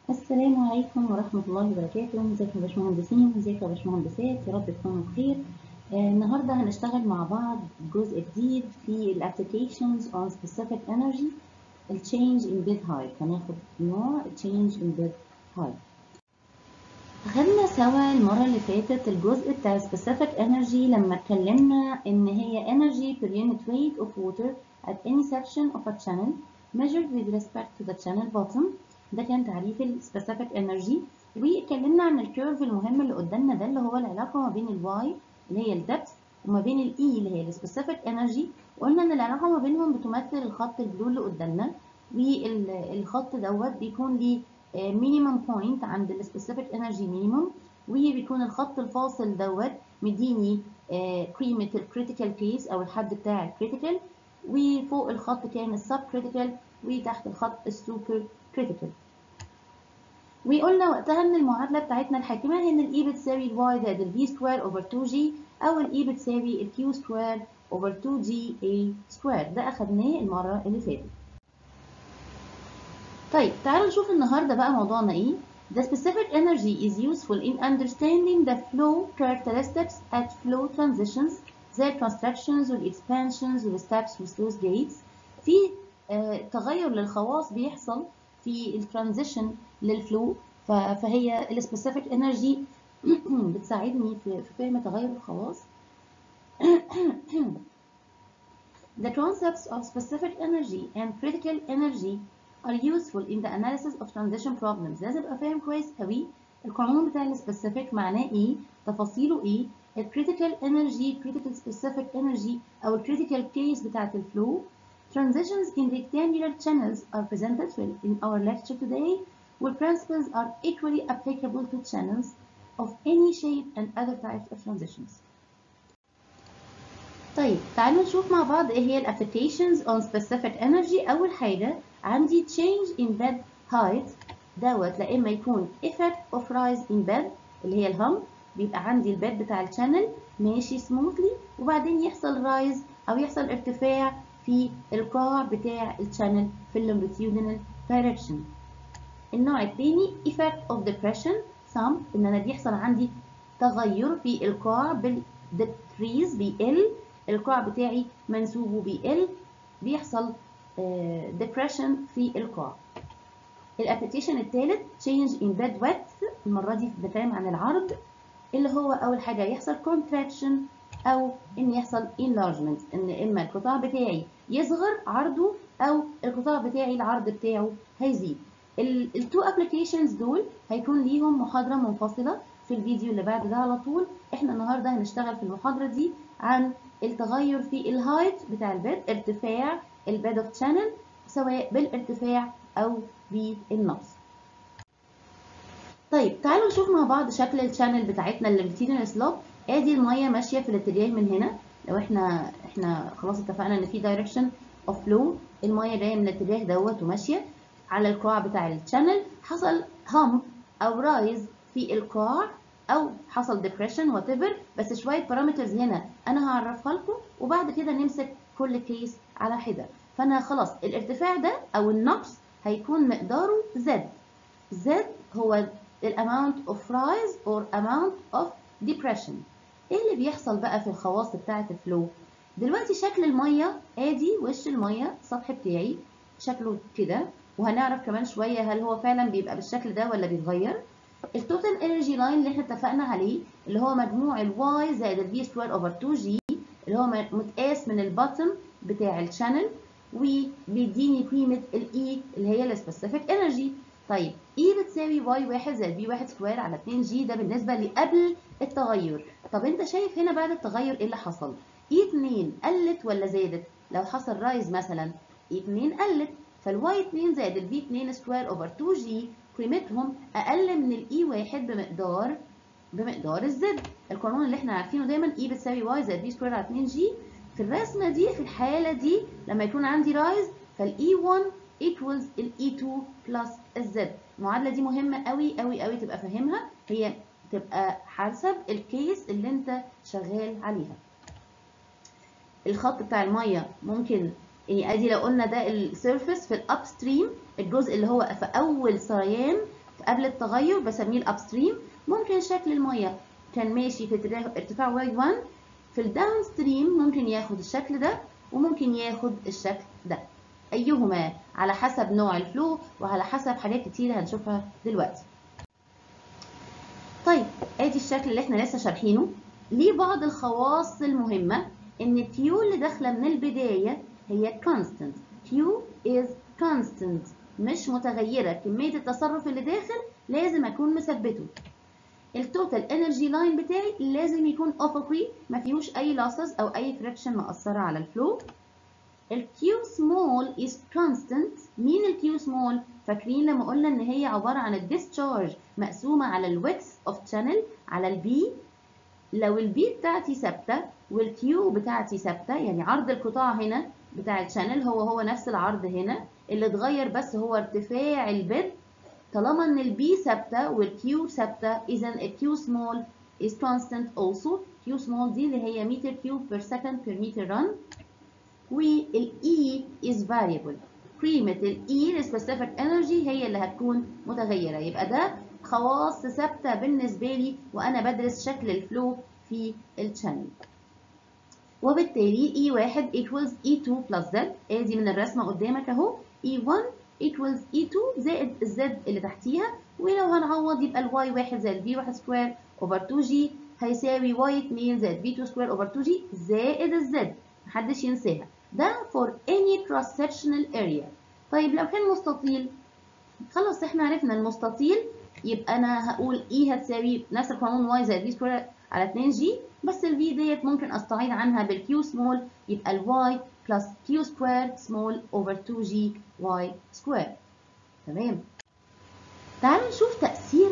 السلام عليكم ورحمة الله وبركاته ازيكم يا باشمهندسين ازيكم يا باشمهندسات يا رب تكونوا بخير آه النهارده هنشتغل مع بعض جزء جديد في الابلكيشنز on specific energy ال change in bed height هناخد نوع change in bed height أخدنا سوا المرة اللي فاتت الجزء بتاع specific energy لما اتكلمنا إن هي energy per unit weight of water at any section of a channel measured with respect to the channel bottom ده كان تعريف ال specific energy واتكلمنا عن الكيرف المهم اللي قدامنا ده اللي هو العلاقة ما بين ال y اللي هي ال depth وما بين ال E اللي هي ال specific energy وقلنا إن العلاقة ما بينهم بتمثل الخط البلو اللي قدامنا والخط دوت بيكون ليه مينيمم بوينت عند ال specific energy minimum وبيكون الخط الفاصل دوت مديني قيمة ال critical case أو الحد بتاع ال critical وفوق الخط كان السب critical وتحت الخط السوبر critical وقلنا وقتها ان المعادله بتاعتنا الحاكمه هي ان الاي بتساوي الواي زائد الفي سكوير اوفر 2 جي او الاي بتساوي الكيو سكوير اوفر 2 جي اي سكوير ده اخدناه المره اللي فاتت طيب تعالوا نشوف النهارده بقى موضوعنا ايه The specific energy is useful in understanding the flow characteristics at flow transitions زي الconstructions والexpansions والsteps والsluice gates في آه تغير للخواص بيحصل في الترانزيشن للفلو فهي السبيسيفيك انرجي بتساعدني في فهم تغير الخواص The concepts of specific energy and critical energy are useful in the analysis of transition problems لازم ابقى فاهم كويس قوي القانون بتاع السبيسيفيك معناه ايه تفاصيله ايه الكريتيكال انرجي critical specific energy او الكريتيكال كيس بتاعت الفلو Transitions in rectangular channels are presented in our lecture today, where principles are equally applicable to channels of any shape and other types of transitions. طيب تعالوا نشوف مع بعض ايه هي ال applications on specific energy. أول حاجة عندي change in bed height دوت لا إما يكون effect of rise in bed اللي هي الهم بيبقى عندي البيد بتاع الشانل ماشي smoothly وبعدين يحصل rise أو يحصل ارتفاع في القاع بتاع الشانل في اللونجيتيودينال دايركشن النوع الثاني effect of depression sum ان انا بيحصل عندي تغير في القاع بالديكريز بيقل القاع بتاعي منسوبه بيقل بيحصل uh, depression في القاع الابلكيشن الثالث change in bed width المره دي بنتكلم عن العرض اللي هو اول حاجه يحصل contraction او ان يحصل enlargement ان اما القطاع بتاعي يصغر عرضه او القطاع بتاعي العرض بتاعه هيزيد التو ابلكيشنز دول هيكون ليهم محاضره منفصله في الفيديو اللي بعد ده على طول احنا النهارده هنشتغل في المحاضره دي عن التغير في الهايت بتاع البيد ارتفاع البيد اوف شانل سواء بالارتفاع او بالنقص طيب تعالوا نشوف مع بعض شكل الشانل بتاعتنا اللونجيتيودينال سلوب ادي الميه ماشيه في الاتجاه من هنا لو احنا احنا خلاص اتفقنا ان في دايركشن اوف فلو الميه جايه من الاتجاه دوت وماشيه على القاع بتاع الشانل حصل هم او رايز في القاع او حصل ديبريشن وات ايفر بس شويه بارامترز هنا انا هعرفها لكم وبعد كده نمسك كل كيس على حده فانا خلاص الارتفاع ده او النقص هيكون مقداره زد زد هو الاماونت اوف رايز اور اماونت اوف depression ايه اللي بيحصل بقى في الخواص بتاعه الفلو دلوقتي شكل الميه ادي وش الميه السطح بتاعي شكله كده وهنعرف كمان شويه هل هو فعلا بيبقى بالشكل ده ولا بيتغير التوتال انرجي لاين اللي احنا اتفقنا عليه اللي هو مجموع الواي زائد الفي سكوير اوفر 2 جي اللي هو متقاس من الباتم بتاع الشانل وبيديني قيمه الاي اللي هي السبيسيفيك انرجي طيب E بتساوي y واحد زائد b واحد سكوير على 2 g ده بالنسبة لقبل التغير طب انت شايف هنا بعد التغير ايه اللي حصل E 2 قلت ولا زادت لو حصل رايز مثلا E 2 قلت فالواي 2 زائد الفي 2 سكوير اوفر 2 g قيمتهم اقل من الاي واحد بمقدار بمقدار الزد القانون اللي احنا عارفينه دايما E بتساوي y زائد b سكوير على 2 g في الرسمة دي في الحالة دي لما يكون عندي رايز فالاي 1 equals ال E2 plus الزد المعادلة دي مهمة قوي قوي قوي تبقى فاهمها هي تبقى حسب الكيس اللي انت شغال عليها الخط بتاع المية ممكن يعني ادي لو قلنا ده السيرفيس في الاب ستريم الجزء اللي هو في اول سريان قبل التغير بسميه الابستريم ممكن شكل الميه كان ماشي في ارتفاع واي 1 في الداون ستريم ممكن ياخد الشكل ده وممكن ياخد الشكل ده ايهما على حسب نوع الفلو وعلى حسب حاجات كتير هنشوفها دلوقتي طيب ادي الشكل اللي احنا لسه شارحينه ليه بعض الخواص المهمه ان الكيو اللي داخله من البدايه هي constant Q is constant مش متغيره كميه التصرف اللي داخل لازم اكون مثبته التوتال انرجي لاين بتاعي لازم يكون افقي ما فيهوش اي لاسز او اي فريكشن مأثره على الفلو ال Q small is constant مين ال Q small فاكرين لما قلنا ان هي عباره عن الديسشارج مقسومه على الويكس اوف channel على البي لو البي بتاعتي ثابته والكيو بتاعتي ثابته يعني عرض القطاع هنا بتاع الشانل هو هو نفس العرض هنا اللي اتغير بس هو ارتفاع البيد طالما ان البي ثابته والكيو ثابته اذا الكيو سمول is constant also Q small دي اللي هي متر كيوب per second per meter run وال E is variable قيمة ال E specific energy هي اللي هتكون متغيرة يبقى ده خواص ثابتة بالنسبة لي وأنا بدرس شكل الفلو في الشانل وبالتالي E1 equals E2 plus Z ادي من الرسمة قدامك اهو E1 equals E2 زائد الZ اللي تحتيها ولو هنعوض يبقى ال Y1 زائد V1 سكوير over 2G هيساوي Y2 زائد V2 سكوير over 2G زائد الZ محدش ينساها ده for any cross sectional area طيب لو كان مستطيل خلاص احنا عرفنا المستطيل يبقى انا هقول E هتساوي نفس القانون Y زائد V سكوير على 2G بس ال V ديت ممكن استعيض عنها بال Q small يبقى ال Y plus Q square small over 2G Y square تمام تعالوا نشوف تأثير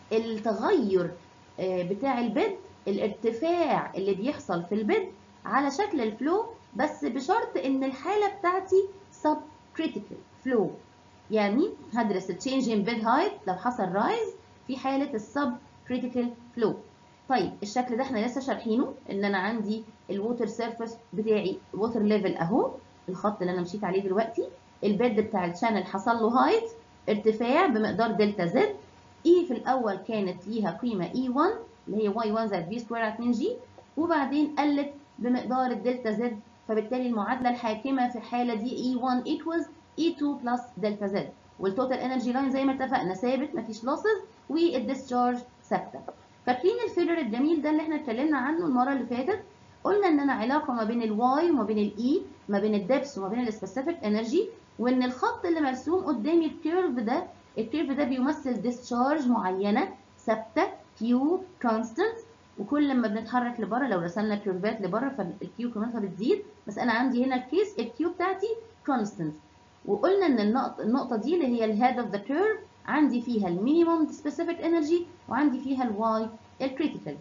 التغير بتاع البيد الارتفاع اللي بيحصل في البيد على شكل الفلو بس بشرط ان الحالة بتاعتي sub critical flow يعني هدرس change in bed height لو حصل rise في حالة السب critical flow طيب الشكل ده احنا لسه شارحينه ان انا عندي الووتر سيرفيس بتاعي ووتر ليفل اهو الخط اللي انا مشيت عليه دلوقتي البيد بتاع الشانل حصل له هايت ارتفاع بمقدار دلتا زد اي في الاول كانت ليها قيمه اي 1 اللي هي واي 1 زائد في سكوير على 2 جي وبعدين قلت بمقدار الدلتا زد فبالتالي المعادله الحاكمه في الحاله دي اي 1 equals اي 2 بلس دلتا زد والتوتال انرجي لاين زي ما اتفقنا ثابت مفيش لوسز والديسشارج ثابته فاكرين الفيجر الجميل ده اللي احنا اتكلمنا عنه المره اللي فاتت قلنا ان انا علاقه ما بين الواي وما بين الاي ما بين الدبس وما بين السبيسيفيك انرجي وان الخط اللي مرسوم قدامي الكيرف ده الكيرف ده بيمثل ديسشارج معينه ثابته كيو كونستنت وكل لما بنتحرك لبره لو رسمنا كيرفات لبره فالكيو كمان بتزيد بس انا عندي هنا الكيس الكيو بتاعتي كونستنت وقلنا ان النقطه النقطه دي اللي هي الهيد اوف ذا كيرف عندي فيها المينيموم سبيسيفيك انرجي وعندي فيها الواي الكريتيكال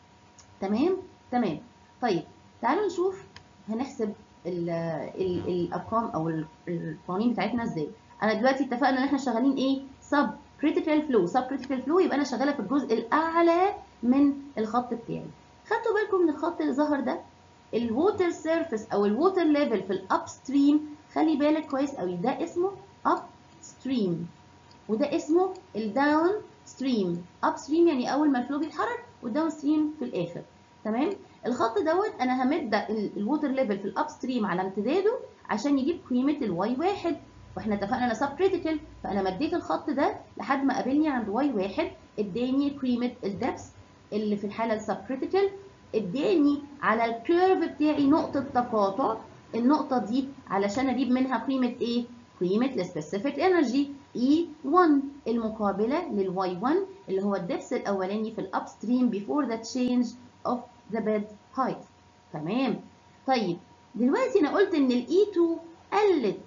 تمام تمام طيب تعالوا نشوف هنحسب ال ال الارقام او القوانين بتاعتنا ازاي انا دلوقتي اتفقنا ان احنا شغالين ايه سب كريتيكال فلو سب كريتيكال فلو يبقى انا شغاله في الجزء الاعلى من الخط بتاعي خدتوا بالكم من الخط اللي ظهر ده الووتر سيرفيس او الووتر ليفل في الاب ستريم خلي بالك كويس قوي ده اسمه اب ستريم وده اسمه الداون ستريم اب ستريم يعني اول ما الفلو بيتحرك والداون ستريم في الاخر تمام الخط دوت انا همد الووتر ليفل في الاب ستريم على امتداده عشان يجيب قيمه الواي واحد واحنا اتفقنا انا سب كريتيكال فانا مديت الخط ده لحد ما قابلني عند واي واحد اداني قيمه الدبس اللي في الحاله السب كريتيكال اداني على الكيرف بتاعي نقطه تقاطع النقطه دي علشان اجيب منها قيمه ايه قيمه السبيسيفيك انرجي E1 المقابله للواي 1 اللي هو الدبس الاولاني في الاب ستريم before the change of the bed height تمام طيب دلوقتي انا قلت ان الاي 2 قلت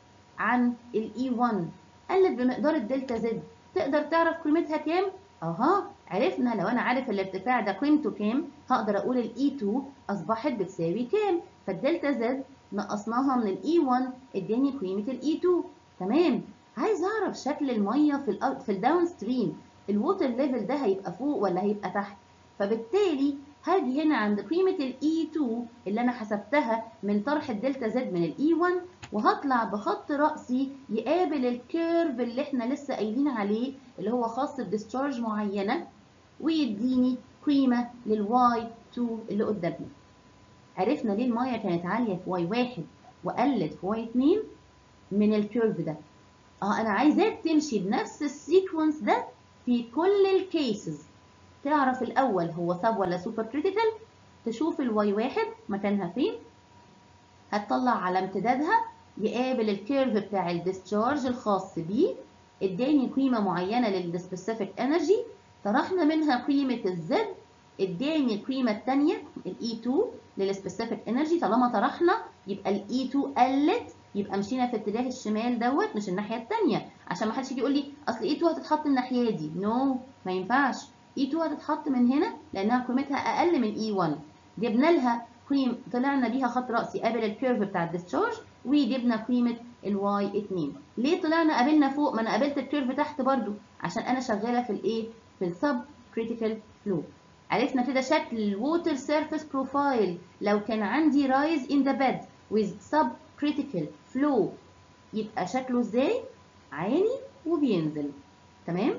عن الاي 1 قلت بمقدار الدلتا زد تقدر تعرف قيمتها كام اها عرفنا لو انا عارف الارتفاع ده قيمته كام هقدر اقول الاي 2 اصبحت بتساوي كام فالدلتا زد نقصناها من الاي 1 اداني قيمه الاي 2 تمام عايز اعرف شكل الميه في ال في الداون ستريم الووتر ليفل ده هيبقى فوق ولا هيبقى تحت فبالتالي هاجي هنا عند قيمة ال E2 اللي أنا حسبتها من طرح الدلتا Z من ال E1 وهطلع بخط رأسي يقابل الكيرف اللي احنا لسه قايلين عليه اللي هو خاص بديسشارج معينة ويديني قيمة للواي 2 اللي قدامنا عرفنا ليه المية كانت عالية في واي واحد وقلت في واي 2 من الكيرف ده اه انا عايزاك تمشي بنفس السيكونس ده في كل الكيسز تعرف الاول هو سب ولا سوبر كريتيكال تشوف الواي واحد مكانها فين هتطلع على امتدادها يقابل الكيرف بتاع الديسشارج الخاص بيه اداني قيمه معينه للسبيسيفيك انرجي طرحنا منها قيمه الزد اداني القيمه الثانيه الاي 2 للسبيسيفيك انرجي طالما طرحنا يبقى الاي 2 قلت يبقى مشينا في اتجاه الشمال دوت مش الناحيه الثانيه عشان ما حدش يجي يقول لي اصل اي 2 هتتحط الناحيه دي نو no, ما ينفعش اي 2 هتتحط من هنا لانها قيمتها اقل من اي 1 جبنا لها قيم طلعنا بيها خط راسي قابل الكيرف بتاع الديسشارج وجبنا قيمه الواي 2 ليه طلعنا قابلنا فوق ما انا قابلت الكيرف تحت برضو عشان انا شغاله في الايه في السب كريتيكال فلو عرفنا كده شكل الووتر سيرفيس بروفايل لو كان عندي رايز ان ذا بيد with sub critical flow يبقى شكله ازاي عالي وبينزل تمام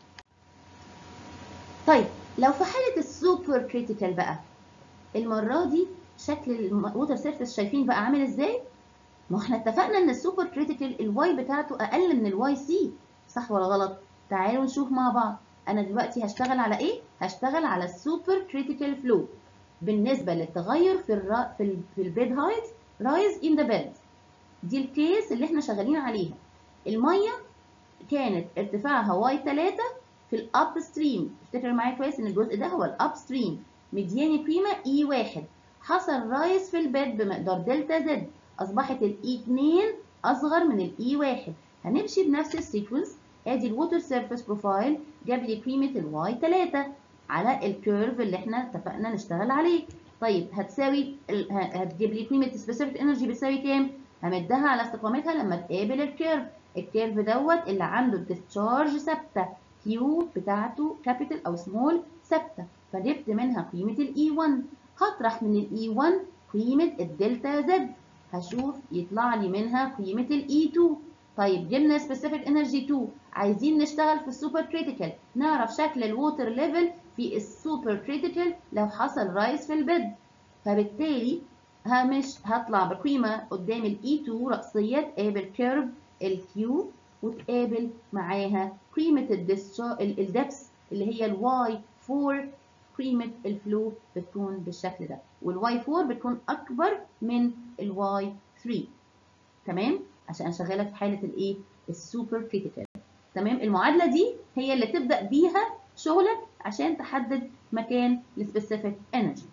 طيب لو في حاله السوبر كريتيكال بقى المره دي شكل الووتر سيرفيس شايفين بقى عامل ازاي ما احنا اتفقنا ان السوبر كريتيكال الواي بتاعته اقل من الواي سي صح ولا غلط تعالوا نشوف مع بعض انا دلوقتي هشتغل على ايه هشتغل على السوبر كريتيكال فلو بالنسبه للتغير في الرا... في, ال... في البيد هايت رايز ان ذا بيد دي الكيس اللي احنا شغالين عليها الميه كانت ارتفاعها واي 3 في الاب ستريم افتكر معايا كويس ان الجزء ده هو الاب ستريم مدياني قيمه اي 1 حصل رايز في البيد بمقدار دلتا زد اصبحت الاي 2 اصغر من الاي 1 هنمشي بنفس السيكونس ادي الووتر سيرفيس بروفايل جاب لي قيمه الواي 3 على الكيرف اللي احنا اتفقنا نشتغل عليه طيب هتساوي هتجيب لي قيمه سبيسيفيك انرجي بتساوي كام همدها على استقامتها لما تقابل الكيرف الكيرف دوت اللي عنده الديسشارج ثابته كيو بتاعته كابيتال او سمول ثابته فجبت منها قيمه الاي 1 هطرح من الاي 1 قيمه الدلتا زد هشوف يطلع لي منها قيمه الاي 2 طيب جبنا سبيسيفيك انرجي 2 عايزين نشتغل في السوبر كريتيكال نعرف شكل الووتر ليفل في السوبر كريتيكال لو حصل رايز في البيد فبالتالي همش هطلع بقيمه قدام الاي 2 رأسيه تقابل كيرف الكيو وتقابل معاها قيمه الدبس اللي هي الواي 4 قيمه الفلو بتكون بالشكل ده والواي 4 بتكون اكبر من الواي 3 تمام عشان انا شغاله في حاله الايه السوبر كريتيكال تمام المعادله دي هي اللي تبدا بيها شغلك عشان تحدد مكان السبيسيفيك انرجي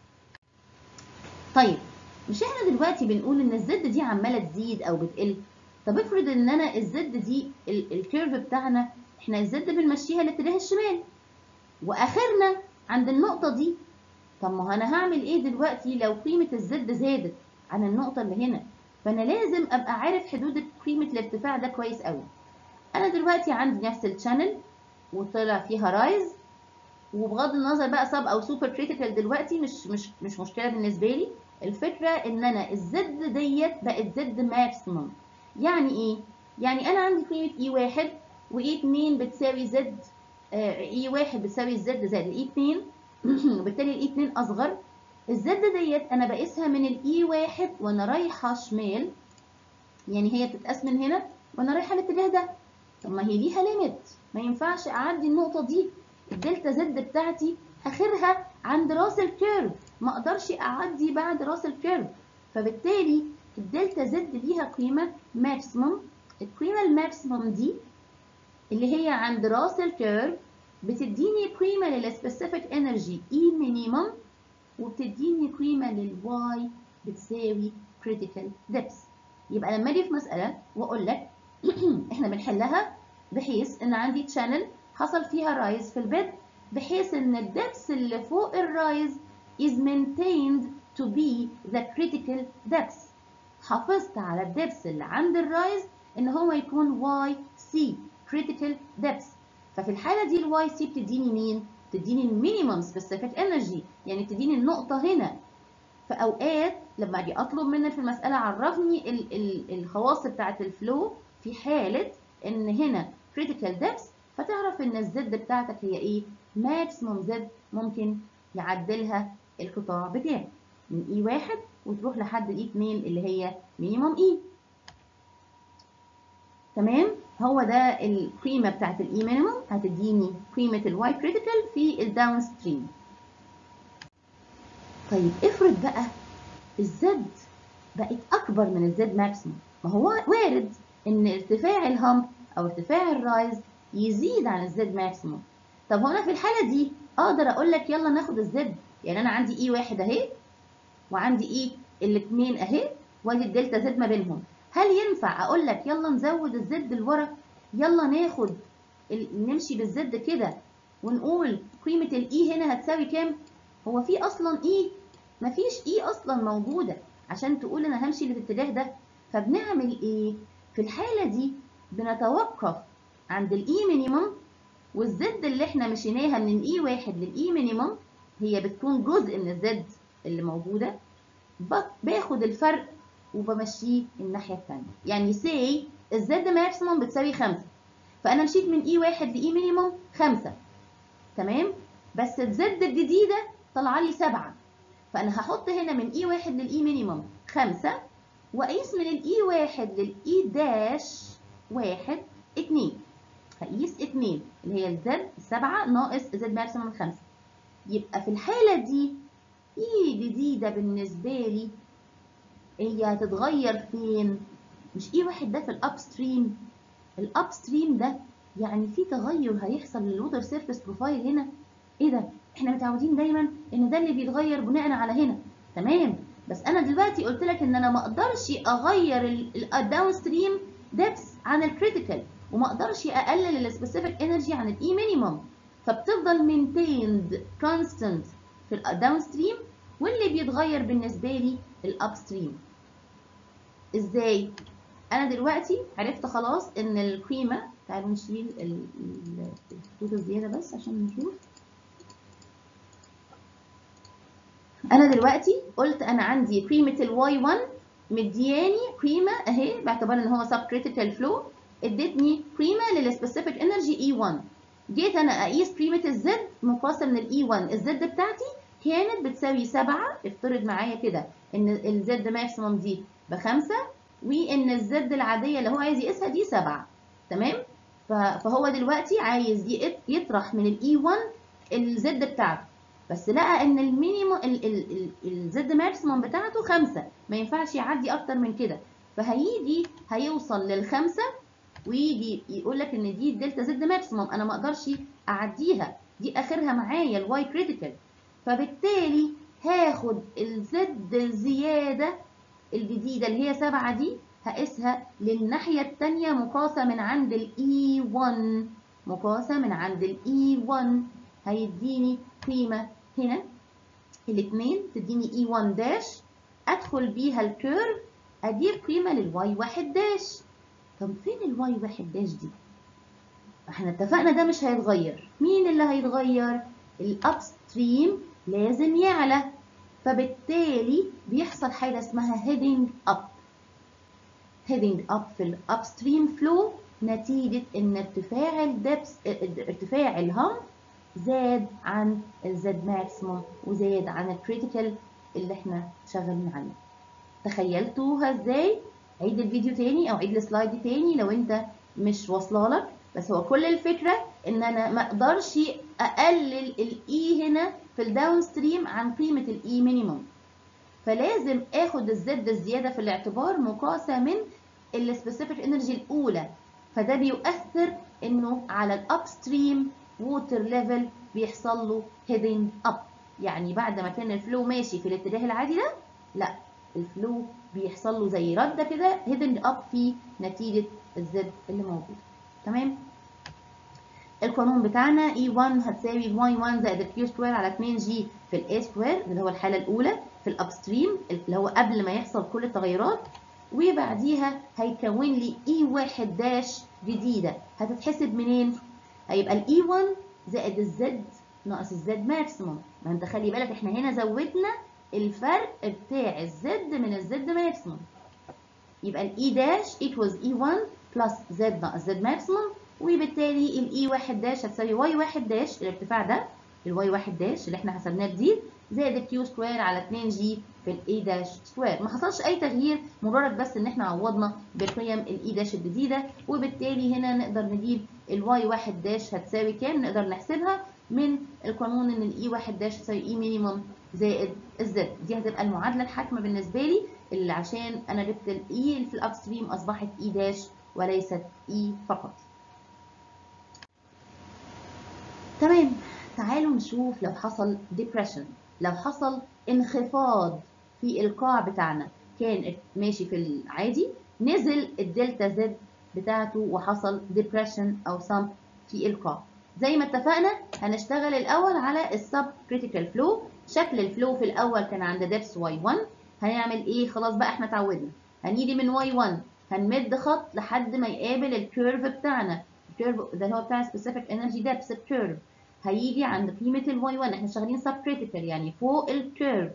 طيب مش احنا دلوقتي بنقول ان الزد دي عماله تزيد او بتقل طب افرض ان انا الزد دي الكيرف بتاعنا احنا الزد بنمشيها لاتجاه الشمال واخرنا عند النقطه دي طب ما انا هعمل ايه دلوقتي لو قيمه الزد زادت عن النقطه اللي هنا فانا لازم ابقى عارف حدود قيمه الارتفاع ده كويس قوي انا دلوقتي عندي نفس الشانل وطلع فيها رايز وبغض النظر بقى سب او سوبر كريتيكال دلوقتي مش مش مش مشكله بالنسبه لي الفكره ان انا الزد ديت بقت زد ماكسيموم يعني ايه يعني انا عندي قيمه اي واحد واي 2 بتساوي زد اي واحد بتساوي الزد زائد الاي 2 وبالتالي الاي 2 اصغر الزد ديت انا بقيسها من الاي واحد وانا رايحه شمال يعني هي بتتقاس من هنا وانا رايحه الاتجاه ده طب ما هي ليها ليميت ما ينفعش اعدي النقطه دي الدلتا زد بتاعتي اخرها عند راس الكيرف ما اقدرش اعدي بعد راس الكيرف فبالتالي الدلتا زد ليها قيمه ماكسيموم القيمه الماكسيموم دي اللي هي عند راس الكيرف بتديني قيمه للسبيسيفيك انرجي اي مينيمم وبتديني قيمه للواي بتساوي كريتيكال ديبس يبقى لما اجي في مساله واقول لك احنا بنحلها بحيث ان عندي تشانل حصل فيها رايز في البيد بحيث ان الدبس اللي فوق الرايز is maintained to be the critical depth حافظت على الدبس اللي عند الرايز ان هو يكون y c critical depth ففي الحاله دي الواي سي بتديني مين بتديني المينيمم سبيسيفيك انرجي يعني بتديني النقطه هنا في اوقات لما اجي اطلب منك في المساله عرفني ال ال الخواص بتاعه الفلو في حاله ان هنا critical depth فتعرف ان الزد بتاعتك هي ايه ماكسيموم زد ممكن يعدلها القطاع بتاعك من اي واحد وتروح لحد الاي 2 اللي هي مينيموم اي تمام هو ده القيمه بتاعت الاي مينيموم هتديني قيمه الواي كريتيكال في الداون ستريم طيب افرض بقى الزد بقت اكبر من الزد ماكسيموم ما هو وارد ان ارتفاع الهامب او ارتفاع الرايز يزيد عن الزد ماكسيموم طب هنا في الحاله دي اقدر اقول لك يلا ناخد الزد يعني انا عندي اي واحد اهي وعندي اي الاثنين اهي وادي الدلتا زد ما بينهم هل ينفع اقول لك يلا نزود الزد لورا يلا ناخد ال... نمشي بالزد كده ونقول قيمه الاي هنا هتساوي كام هو في اصلا اي مفيش اي اصلا موجوده عشان تقول انا همشي للاتجاه ده فبنعمل ايه في الحاله دي بنتوقف عند الاي مينيمم والزد اللي احنا مشيناها من الاي واحد للاي مينيمم هي بتكون جزء من الزد اللي موجوده باخد الفرق وبمشيه الناحيه الثانيه يعني سي الزد ماكسيموم بتساوي 5 فانا مشيت من اي واحد لاي مينيمم 5 تمام بس الزد الجديده طالعه لي 7 فانا هحط هنا من اي واحد للاي مينيمم 5 واقيس من الاي واحد للاي داش واحد 2 هقيس 2 اللي هي الزد 7 ناقص زد ماكسيموم 5 يبقى في الحاله دي اي جديده بالنسبه لي هي هتتغير فين مش اي واحد ده في الاب ستريم الاب ستريم ده يعني في تغير هيحصل للوتر سيرفيس بروفايل هنا ايه ده احنا متعودين دايما ان ده اللي بيتغير بناء على هنا تمام بس انا دلوقتي قلت لك ان انا ما اقدرش اغير الداون ستريم ديبس عن الكريتيكال وما اقدرش اقلل السبيسيفيك انرجي عن الاي مينيمم فبتفضل مينتيند كونستنت في الداون ستريم واللي بيتغير بالنسبه لي الاب ستريم ازاي انا دلوقتي عرفت خلاص ان القيمه تعالوا نشيل الخطوط الزياده بس عشان نشوف انا دلوقتي قلت انا عندي قيمه الواي 1 مدياني قيمه اهي باعتبار ان هو سب كريتيكال فلو ادتني قيمه للسبيسيفيك انرجي اي 1 جيت انا اقيس قيمه الزد مقاسه من الاي 1 الزد بتاعتي كانت بتساوي 7 افترض معايا كده ان الزد ماكسيموم دي بخمسة وان الزد العاديه اللي هو عايز يقيسها دي 7 تمام فهو دلوقتي عايز يطرح من الاي 1 الزد بتاعته بس لقى ان المينيموم الزد ماكسيموم بتاعته 5 ما ينفعش يعدي اكتر من كده فهيجي هيوصل للخمسة ويجي يقول لك ان دي الدلتا زد ماكسيموم انا ما اقدرش اعديها دي اخرها معايا الواي كريتيكال فبالتالي هاخد الزد الزياده الجديده اللي هي 7 دي هقيسها للناحيه الثانيه مقاسه من عند الاي 1 مقاسه من عند الاي 1 هيديني قيمه هنا الاثنين تديني اي 1 داش ادخل بيها الكيرف ادير قيمه للواي 1 داش طب فين الواي 1 داش دي احنا اتفقنا ده مش هيتغير مين اللي هيتغير الاب ستريم لازم يعلى فبالتالي بيحصل حاجه اسمها heading up heading up في الاب ستريم فلو نتيجه ان ارتفاع الدبس ارتفاع الهم زاد عن الزد ماكسيموم وزاد عن الكريتيكال اللي احنا شغالين عليه تخيلتوها ازاي عيد الفيديو تاني او عيد السلايد دي تاني لو انت مش واصله لك بس هو كل الفكره ان انا ما اقدرش اقلل الاي هنا في الداون ستريم عن قيمه الاي مينيموم فلازم اخد الزد الزياده في الاعتبار مقاسه من السبيسيفيك انرجي الاولى فده بيؤثر انه على الاب ستريم ووتر ليفل بيحصل له هيدنج اب يعني بعد ما كان الفلو ماشي في الاتجاه العادي ده لا الفلو بيحصل له زي رده كده هيدنج اب في نتيجه الزد اللي موجود تمام القانون بتاعنا E1 هتساوي Y1 زائد Q سكوير على 2G في ال A سكوير اللي هو الحالة الأولى في الأبستريم اللي هو قبل ما يحصل كل التغيرات وبعديها هيكون لي E1 داش جديدة هتتحسب منين؟ هيبقى ال E1 زائد الزد ناقص الزد ماكسيموم ما انت خلي بالك احنا هنا زودنا الفرق بتاع الزد من الزد ماكسيموم يبقى الاي داش equals e1 بلس زد ناقص زد ماكسيموم وبالتالي الاي واحد داش هتساوي واي واحد داش الارتفاع ده الواي واحد داش اللي احنا حسبناه جديد زائد الكيو سكوير على 2 جي في الاي داش سكوير ما حصلش اي تغيير مجرد بس ان احنا عوضنا بقيم الاي داش الجديده وبالتالي هنا نقدر نجيب الواي واحد داش هتساوي كام نقدر نحسبها من القانون ان الاي واحد داش تساوي اي مينيموم زائد الزد دي هتبقى المعادله الحاكمه بالنسبه لي اللي عشان انا جبت الاي في الابستريم اصبحت اي داش وليست اي فقط تمام تعالوا نشوف لو حصل depression لو حصل انخفاض في القاع بتاعنا كان ماشي في العادي نزل الدلتا زد بتاعته وحصل depression او sump في القاع زي ما اتفقنا هنشتغل الاول على السب كريتيكال فلو شكل الفلو في الاول كان عند دبس واي 1 هنعمل ايه خلاص بقى احنا اتعودنا هنيجي من واي 1 هنمد خط لحد ما يقابل الكيرف بتاعنا الكيرف ده هو بتاع سبيسيفيك انرجي دبس الكيرف هيجي عند قيمه الواي 1 احنا شغالين سب كريتيكال يعني فوق الكيرف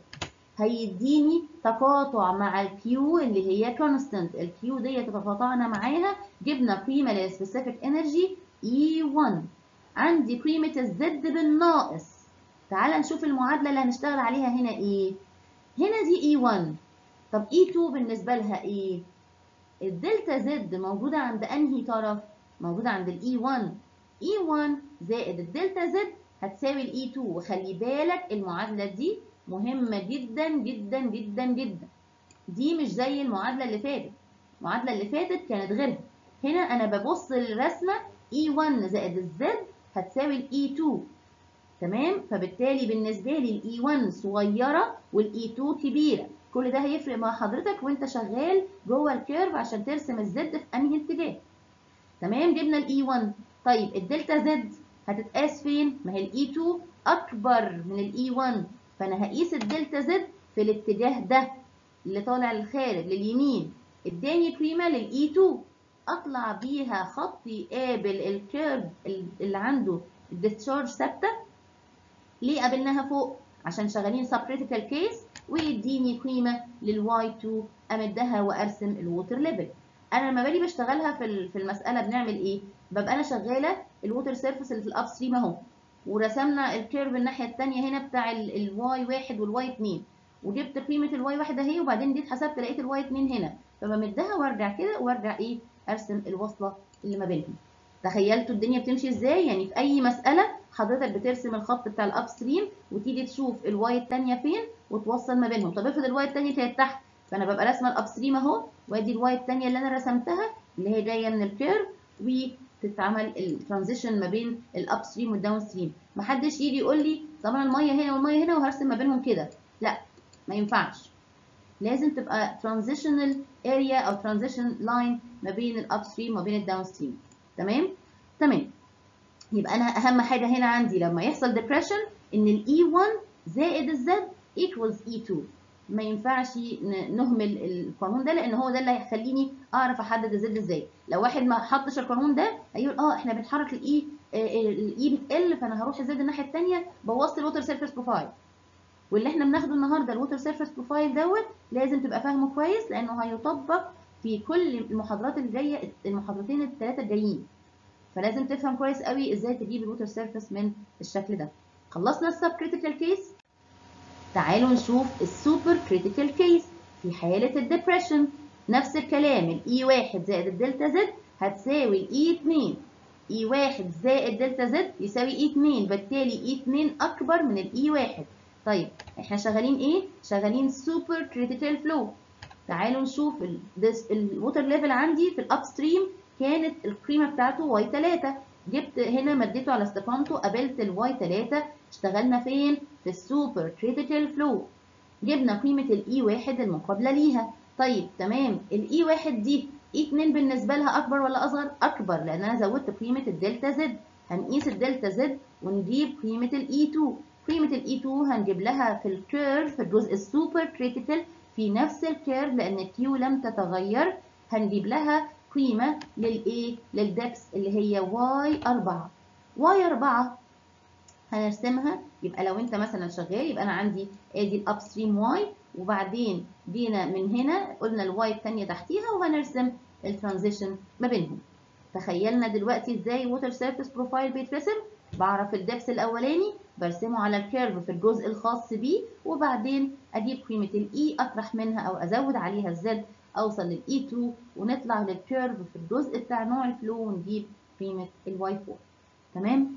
هيديني تقاطع مع الكيو اللي هي كونستنت الكيو ديت تقاطعنا معاها جبنا قيمه للسبيسيفيك انرجي E1 عندي قيمه الزد بالناقص تعال نشوف المعادله اللي هنشتغل عليها هنا ايه هنا دي E1 طب E2 بالنسبه لها ايه الدلتا زد موجوده عند انهي طرف موجوده عند الاي 1 E1 زائد الدلتا زد هتساوي الاي 2 وخلي بالك المعادله دي مهمه جدا جدا جدا جدا دي مش زي المعادله اللي فاتت المعادله اللي فاتت كانت غيرها هنا انا ببص للرسمه E1 زائد الزد هتساوي الاي 2 تمام فبالتالي بالنسبه لي الاي 1 صغيره والاي 2 كبيره كل ده هيفرق مع حضرتك وانت شغال جوه الكيرف عشان ترسم الزد في انهي اتجاه تمام جبنا الاي 1 طيب الدلتا زد هتتقاس فين ما هي الاي 2 اكبر من الاي 1 فانا هقيس الدلتا زد في الاتجاه ده اللي طالع للخارج لليمين اداني قيمه للاي 2 اطلع بيها خط يقابل الكيرف اللي عنده الديسشارج ثابته ليه قابلناها فوق عشان شغالين سب كريتيكال كيس ويديني قيمه للواي 2 امدها وارسم الووتر ليفل انا لما باجي بشتغلها في في المساله بنعمل ايه ببقى انا شغاله الووتر سيرفيس اللي في الاب ستريم اهو ورسمنا الكيرف الناحيه الثانيه هنا بتاع الواي 1 والواي 2 وجبت قيمه الواي 1 اهي وبعدين جيت حسبت لقيت الواي 2 هنا فبمدها وارجع كده وارجع ايه ارسم الوصله اللي ما بينهم تخيلتوا الدنيا بتمشي ازاي يعني في اي مساله حضرتك بترسم الخط بتاع الاب ستريم وتيجي تشوف الواي الثانيه فين وتوصل ما بينهم طب افرض الواي الثانيه كانت تحت فانا ببقى راسمه الاب ستريم اهو وادي الواي الثانيه اللي انا رسمتها اللي هي جايه من الكيرف وتتعمل الترانزيشن ما بين الاب ستريم والداون ستريم محدش يجي يقول لي طبعا الميه هنا والميه هنا وهرسم ما بينهم كده لا ما ينفعش لازم تبقى ترانزيشنال اريا او ترانزيشن لاين ما بين الاب ستريم وما بين الداون ستريم تمام تمام يبقى انا اهم حاجه هنا عندي لما يحصل ديبريشن ان الاي 1 زائد الزد ايكوالز اي 2 ما ينفعش نهمل القانون ده لان هو ده اللي هيخليني اعرف احدد الزد ازاي لو واحد ما حطش القانون ده هيقول اه احنا بنحرك الاي الاي بتقل فانا هروح الزد الناحيه الثانيه بوظت الووتر سيرفيس بروفايل واللي احنا بناخده النهارده الووتر سيرفيس بروفايل دوت لازم تبقى فاهمه كويس لانه هيطبق في كل المحاضرات اللي جايه المحاضرتين الثلاثه الجايين فلازم تفهم كويس قوي ازاي تجيب الووتر سيرفيس من الشكل ده خلصنا السب كريتيكال كيس تعالوا نشوف السوبر كريتيكال كيس في حالة الدبريشن نفس الكلام الاي واحد زائد الدلتا زد هتساوي الاي 2 اي واحد زائد دلتا زد يساوي اي 2 بالتالي اي 2 اكبر من الاي واحد طيب احنا شغالين ايه؟ شغالين سوبر كريتيكال فلو تعالوا نشوف الووتر ليفل عندي في الاب ستريم كانت القيمه بتاعته واي 3 جبت هنا مديته على استقامته قابلت الواي 3 اشتغلنا فين؟ في السوبر كريتيكال فلو جبنا قيمة الاي واحد المقابلة ليها طيب تمام الاي واحد دي اي 2 بالنسبة لها أكبر ولا أصغر؟ أكبر لأن أنا زودت قيمة الدلتا زد هنقيس الدلتا زد ونجيب قيمة الاي 2 قيمة الاي 2 هنجيب لها في الكيرف في الجزء السوبر كريتيكال في نفس الكيرف لأن الكيو لم تتغير هنجيب لها قيمة للايه؟ للدبس اللي هي واي 4 واي 4 هنرسمها يبقى لو انت مثلا شغال يبقى انا عندي ادي الاب ستريم واي وبعدين جينا من هنا قلنا الواي الثانيه تحتيها وهنرسم الترانزيشن ما بينهم تخيلنا دلوقتي ازاي ووتر سيرفيس بروفايل بيترسم بعرف الدبس الاولاني برسمه على الكيرف في الجزء الخاص بيه وبعدين اجيب قيمه الاي اطرح منها او ازود عليها الزد اوصل للاي 2 ونطلع للكيرف في الجزء بتاع نوع الفلو ونجيب قيمه الواي 4 تمام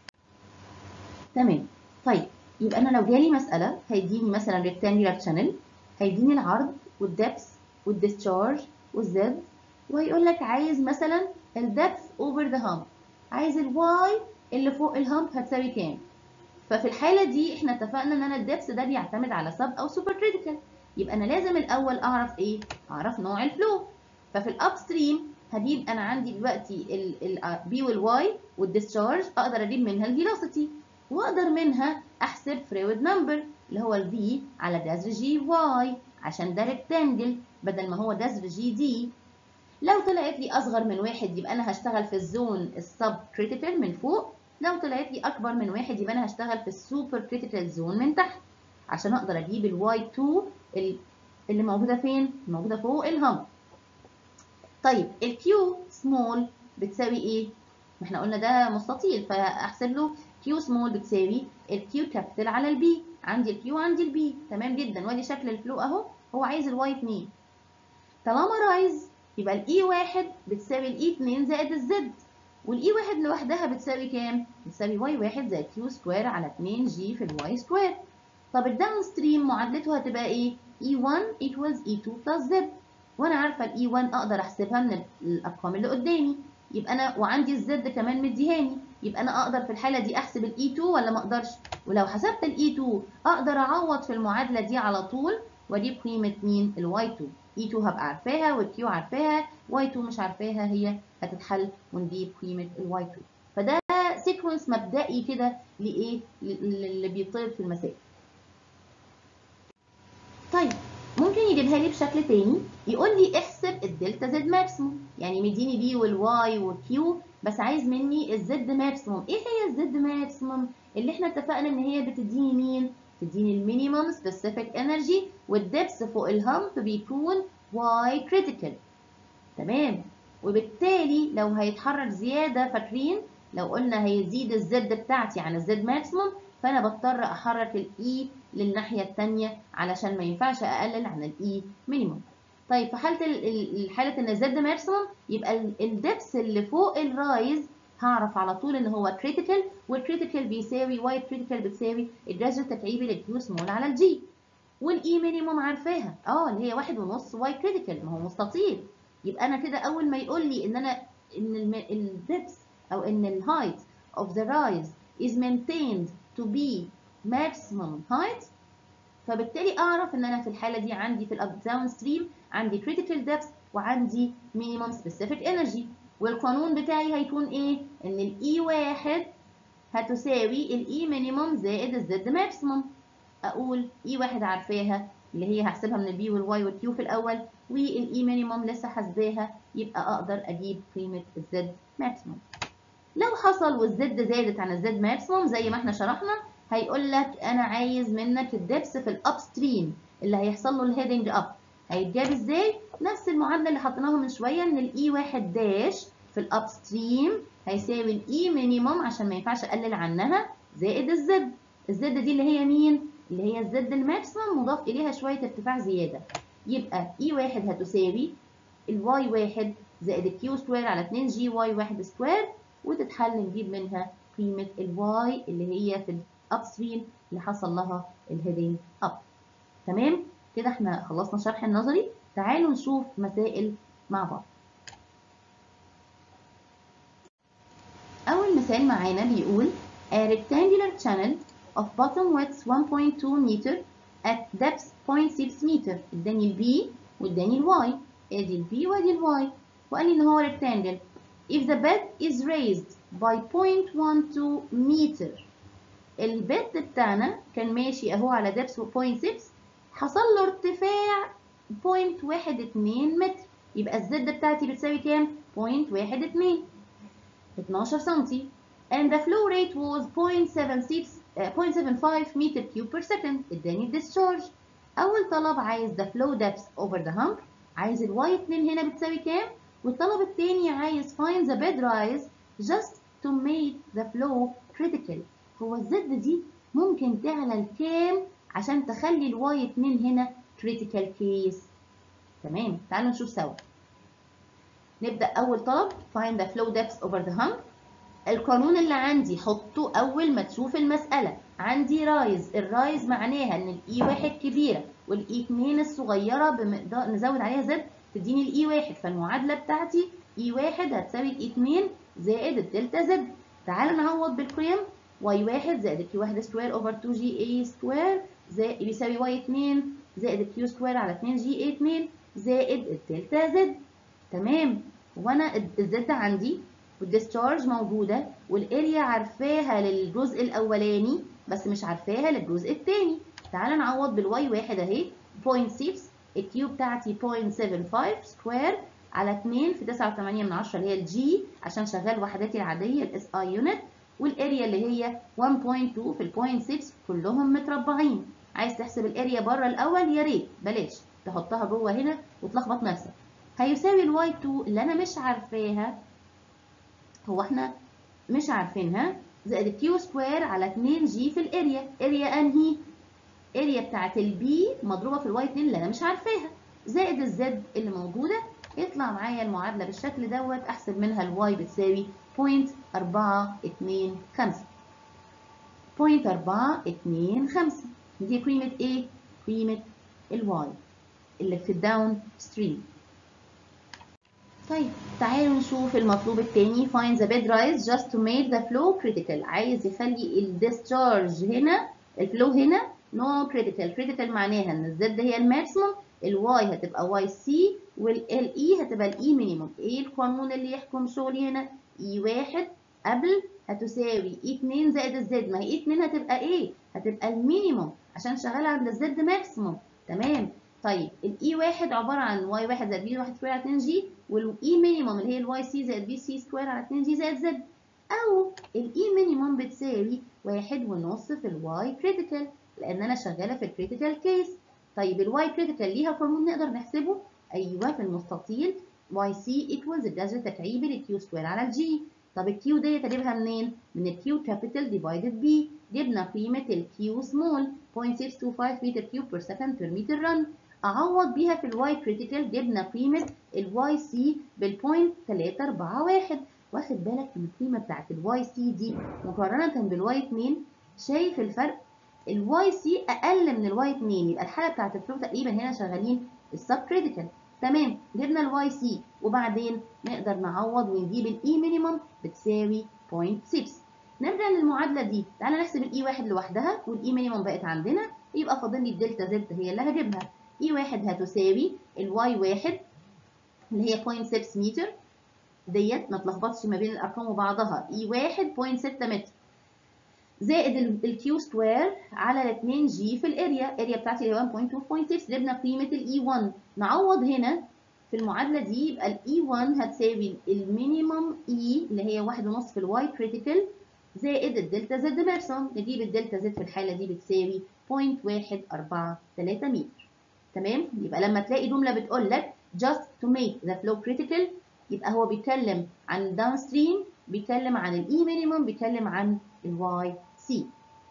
تمام طيب يبقى انا لو جالي مساله هيديني مثلا ريكتانجولار شانل هيديني العرض والدبس والديسشارج والزد وهيقول لك عايز مثلا الدبث اوفر ذا هامب عايز الواي اللي فوق الهامب هتساوي كام ففي الحاله دي احنا اتفقنا ان انا الدبس ده بيعتمد على سب او سوبر كريتيكال يبقى انا لازم الاول اعرف ايه اعرف نوع الفلو ففي الاب ستريم هجيب انا عندي دلوقتي البي والواي والديسشارج اقدر اجيب منها الفيلوسيتي واقدر منها احسب فلويد نمبر اللي هو الفي على جذر جي واي عشان ده ريكتانجل بدل ما هو جذر جي دي لو طلعت لي اصغر من واحد يبقى انا هشتغل في الزون السب كريتيكال من فوق لو طلعت لي اكبر من واحد يبقى انا هشتغل في السوبر كريتيكال زون من تحت عشان اقدر اجيب الواي 2 اللي موجوده فين موجوده فوق الهامب طيب الكيو سمول بتساوي ايه ما احنا قلنا ده مستطيل فاحسب له كيو سمول بتساوي الكيو كابيتال على البي عندي الكيو عندي البي تمام جدا وادي شكل الفلو اهو هو عايز الواي 2 طالما رايز يبقى الاي واحد بتساوي الاي 2 زائد الزد والاي واحد لوحدها بتساوي كام؟ بتساوي واي واحد زائد كيو سكوير على 2 جي في الواي سكوير طب الداون ستريم معادلته هتبقى ايه؟ E1 equals E2 plus Z وانا عارفه الاي 1 اقدر احسبها من الارقام اللي قدامي يبقى انا وعندي الزد كمان مديهاني يبقى انا اقدر في الحاله دي احسب الاي 2 ولا ما اقدرش ولو حسبت الاي 2 اقدر اعوض في المعادله دي على طول واجيب قيمه مين الواي 2 اي 2 هبقى عارفاها والكيو عارفاها واي 2 مش عارفاها هي هتتحل ونجيب قيمه الواي 2 فده سيكونس مبدئي كده لايه اللي بيطلب في المسائل طيب ممكن يجيبها لي بشكل تاني يقول لي احسب الدلتا زد ماكسيموم يعني مديني بي والواي والكيو بس عايز مني الزد ماكسيموم ايه هي الزد ماكسيموم اللي احنا اتفقنا ان هي بتديني مين تديني المينيمم سبيسيفيك انرجي والدبس فوق الهامب بيكون واي كريتيكال تمام وبالتالي لو هيتحرك زياده فاكرين لو قلنا هيزيد الزد بتاعتي عن الزد ماكسيموم فانا بضطر احرك الاي للناحيه الثانيه علشان ما ينفعش اقلل عن الاي مينيموم طيب في حاله حاله ان الزد ماكسيموم يبقى الدبس اللي فوق الرايز هعرف على طول ان هو كريتيكال والكريتيكال بيساوي واي كريتيكال بتساوي الجذر التكعيبي للكيو سمول على الجي والاي مينيموم عارفاها اه اللي هي واحد ونص واي كريتيكال ما هو مستطيل يبقى انا كده اول ما يقول لي ان انا ان الدبس او ان الهايت of the rise is maintained to be maximum height فبالتالي اعرف ان انا في الحاله دي عندي في الاب داون ستريم عندي critical depth وعندي minimum specific energy والقانون بتاعي هيكون ايه ان الاي واحد هتساوي الاي مينيموم زائد الزد ماكسيموم اقول اي واحد عارفاها اللي هي هحسبها من البي والواي والكيو في الاول والاي مينيموم لسه حاسباها يبقى اقدر اجيب قيمه الزد ماكسيموم لو حصل والزد زادت عن الزد ماكسيموم زي ما احنا شرحنا هيقول لك انا عايز منك الدبس في الاب ستريم اللي هيحصل له الهيدنج اب هيتجاب ازاي نفس المعادله اللي حطيناها من شويه ان الاي واحد داش في الاب ستريم هيساوي الاي مينيموم عشان ما ينفعش اقلل عنها زائد الزد الزد دي اللي هي مين اللي هي الزد الماكسيموم مضاف اليها شويه ارتفاع زياده يبقى اي واحد هتساوي الواي واحد زائد الكيو سكوير على 2 جي واي واحد سكوير وتتحل نجيب منها قيمه الواي اللي هي في الاب ستريم اللي حصل لها الهيدنج اب تمام كده احنا خلصنا شرح النظري تعالوا نشوف مسائل مع بعض أول مثال معانا بيقول a rectangular channel of bottom width 1.2 meter at depth 0.6 meter اداني البي واداني الواي ادي البي وادي الواي وقال لي ان هو rectangle if the bed is raised by 0.12 meter البيت بتاعنا كان ماشي اهو على depth 0.6 حصل له ارتفاع 0.12 متر يبقى الزد بتاعتي بتساوي كام 0.12 12 سنتي and the flow rate was 0.76 uh, 0.75 meter cube per second اداني discharge اول طلب عايز the flow depth over the hump عايز الواي 2 هنا بتساوي كام والطلب التاني عايز find the bed rise just to make the flow critical هو الزد دي ممكن تعلى لكام عشان تخلي الواي 2 هنا critical case تمام تعالوا نشوف سوا نبدأ أول طلب find the flow depth over the hump القانون اللي عندي حطه أول ما تشوف المسألة عندي رايز الرايز معناها إن الإي واحد كبيرة والإي اتنين الصغيرة بمقدار نزود عليها زد تديني الإي واحد فالمعادلة بتاعتي إي واحد هتساوي الإي اتنين زائد الدلتا زد تعالوا نعوض بالقيم واي واحد زائد كيو واحد سكوير أوفر 2 جي اي سكوير زائد بيساوي واي اتنين زائد كيو سكوير على 2 جي اي اتنين زائد الدلتا زد تمام وانا الزد عندي والديسشارج موجوده والاريا عارفاها للجزء الاولاني بس مش عارفاها للجزء الثاني تعال نعوض بالواي واحد اهي 0.6 الكيو بتاعتي 0.75 سكوير على 2 في 9.8 من 10 اللي هي الجي عشان شغال وحداتي العاديه الاس اي يونت والاريا اللي هي 1.2 في ال 0.6 كلهم متربعين عايز تحسب الاريا بره الاول يا ريت بلاش تحطها جوه هنا وتلخبط نفسك هيساوي الواي 2 اللي انا مش عارفاها هو احنا مش عارفينها زائد الكيو سكوير على 2 جي في الاريا اريا انهي اريا بتاعت البي مضروبه في الواي 2 اللي انا مش عارفاها زائد الزد اللي موجوده يطلع معايا المعادله بالشكل دوت احسب منها الواي بتساوي 0.425 0.425 دي قيمه ايه قيمه الواي اللي في الداون ستريم طيب تعالوا نشوف المطلوب التاني find the bed rise just to make the flow critical عايز يخلي ال discharge هنا الفلو هنا no critical critical معناها ان الزد هي الماكسيموم الواي هتبقى واي سي والاي هتبقى الاي مينيموم ايه القانون اللي يحكم شغلي هنا اي واحد قبل هتساوي اي 2 زائد الزد ما هي اي 2 هتبقى ايه هتبقى المينيموم عشان شغاله عند الزد ماكسيموم تمام طيب الاي واحد عباره عن واي واحد زائد بي واحد سكوير على 2 جي والاي مينيموم اللي هي الواي سي زائد بي سي سكوير على 2 جي زائد زد او الاي مينيموم بتساوي واحد ونص في الواي كريتيكال لان انا شغاله في الكريتيكال كيس طيب الواي كريتيكال ليها قانون نقدر نحسبه ايوه في المستطيل واي سي ايكوالز الجذر التكعيبي للكيو سكوير على الجي طب الكيو ديت اجيبها منين؟ من الكيو كابيتال ديفايدد بي جبنا قيمه الكيو سمول 0.625 متر كيوب بير سكند بير متر رن اعوض بيها في الواي كريتيكال جبنا قيمه الواي سي بالبوينت 341 واخد بالك من القيمه بتاعت الواي سي دي مقارنه بالواي 2 شايف الفرق الواي سي اقل من الواي 2 يبقى الحاله بتاعت الفلو تقريبا هنا شغالين السب كريتيكال تمام جبنا الواي سي وبعدين نقدر نعوض ونجيب الاي مينيمم بتساوي 0.6 نرجع للمعادله دي تعالى نحسب الاي واحد لوحدها والاي مينيمم بقت عندنا يبقى فاضل لي الدلتا زد هي اللي هجيبها اي واحد هتساوي الواي واحد اللي هي 0.6 متر ديت ما تلخبطش ما بين الارقام وبعضها اي واحد 0.6 متر زائد الكيو سكوير على ال 2 جي في الاريا الاريا بتاعتي اللي هي 1.2.6 جبنا قيمه الاي 1 نعوض هنا في المعادله دي يبقى الاي 1 هتساوي المينيمم اي اللي هي 1.5 في الواي كريتيكال زائد الدلتا زد ماكسيمم نجيب الدلتا زد في الحاله دي بتساوي 0.143 متر تمام يبقى لما تلاقي جمله بتقول لك just to make the flow critical يبقى هو بيتكلم عن downstream بيتكلم عن الاي مينيمم بيتكلم عن الواي سي